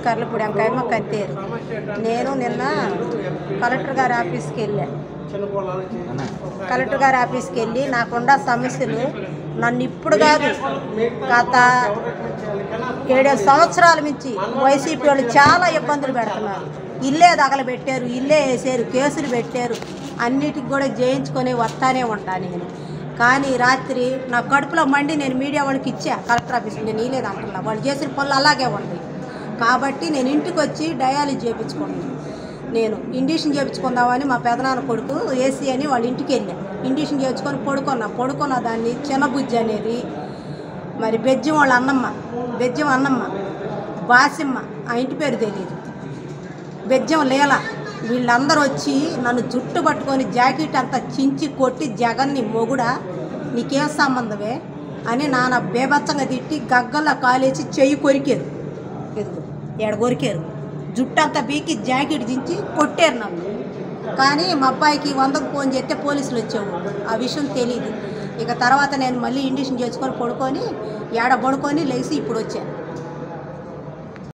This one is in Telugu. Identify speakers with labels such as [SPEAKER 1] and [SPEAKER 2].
[SPEAKER 1] కర్లపూడి అంకాయమ్మ కత్తేరు నేను నిన్న కలెక్టర్ గారి ఆఫీస్కి వెళ్ళా కలెక్టర్ గారి ఆఫీస్కి వెళ్ళి నాకున్న సమస్యలు నన్ను ఇప్పుడు కాదు గత ఏడేడు సంవత్సరాల నుంచి వైసీపీ వాళ్ళు చాలా ఇబ్బందులు పెడుతున్నారు ఇల్లే తగలబెట్టారు ఇల్లే వేసారు కేసులు పెట్టారు అన్నిటికి కూడా జయించుకొని వస్తానే ఉంటాను నేను కానీ రాత్రి నా కడుపులో మండి నేను మీడియా వాళ్ళకి ఇచ్చా కలెక్టర్ ఆఫీస్కి నేను ఇలేదు అంటున్నా వాళ్ళు చేసిన పనులు అలాగే ఉన్నాయి కాబట్టి నేను ఇంటికి వచ్చి డయాలిజ్ చేయించుకున్నాను నేను ఇండిషన్ చేయించుకుందామని మా పెదనాన్న కొడుకు ఏసీ అని వాళ్ళ ఇంటికి వెళ్ళా ఇండిషన్ చేయించుకొని పడుకున్నా పడుకున్న దాన్ని చిన్నబుజ్జి అనేది మరి బెజ్జం వాళ్ళ అన్నమ్మ బెజ్జం అన్నమ్మ బాసిమ్మ ఆ ఇంటి పేరు తెలియదు బెజ్జం లీల వీళ్ళందరూ వచ్చి నన్ను జుట్టు పట్టుకొని జాకెట్ అంతా చించి కొట్టి జగన్ని మొగుడా నీకేం సంబంధమే అని నాన్న బేబచ్చంగా తిట్టి గగ్గల్లో కాలేసి చెయ్యి కొరికారు ఎదుగు ఏడ కొరికారు జుట్టు అంతా బీకి జాకెట్ దించి కొట్టారు నన్ను కానీ మా అబ్బాయికి వందకు ఫోన్ చేస్తే పోలీసులు వచ్చేవాళ్ళు ఆ విషయం తెలియదు ఇక తర్వాత నేను మళ్ళీ ఇండిషన్ చేసుకొని పడుకొని ఏడ పడుకొని లేచి ఇప్పుడు వచ్చాను